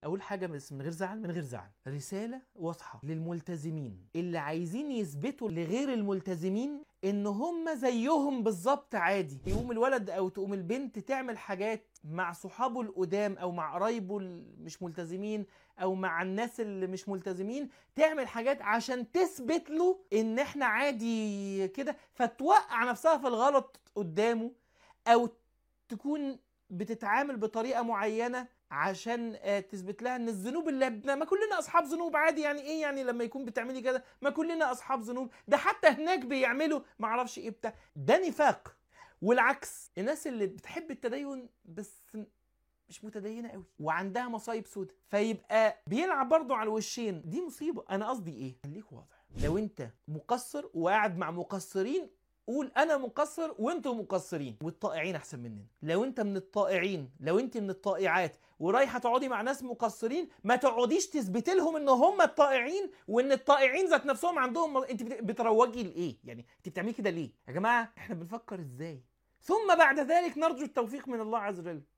اقول حاجه بس من غير زعل من غير زعل رساله واضحه للملتزمين اللي عايزين يثبتوا لغير الملتزمين ان هم زيهم بالظبط عادي يقوم الولد او تقوم البنت تعمل حاجات مع صحابه القدام او مع قرايبه مش ملتزمين او مع الناس اللي مش ملتزمين تعمل حاجات عشان تثبت له ان احنا عادي كده فتوقع نفسها في الغلط قدامه او تكون بتتعامل بطريقه معينه عشان آه، تثبت لها ان الذنوب اللي ما كلنا اصحاب ذنوب عادي يعني ايه يعني لما يكون بتعملي كده ما كلنا اصحاب ذنوب ده حتى هناك بيعملوا ما اعرفش ايه بتاع ده نفاق والعكس الناس اللي بتحب التدين بس مش متدينه قوي وعندها مصايب سودة فيبقى بيلعب برضه على الوشين دي مصيبه انا قصدي ايه خليك واضح لو انت مقصر وقاعد مع مقصرين قول انا مقصر وانتم مقصرين والطائعين احسن مننا لو انت من الطائعين لو انت من الطائعات ورايحه تقعدي مع ناس مقصرين ما تقعديش تثبتي لهم ان هم الطائعين وان الطائعين ذات نفسهم عندهم انت بت- بتروجي لايه يعني انت بتعملي كده ليه يا جماعه احنا بنفكر ازاي ثم بعد ذلك نرجو التوفيق من الله عز وجل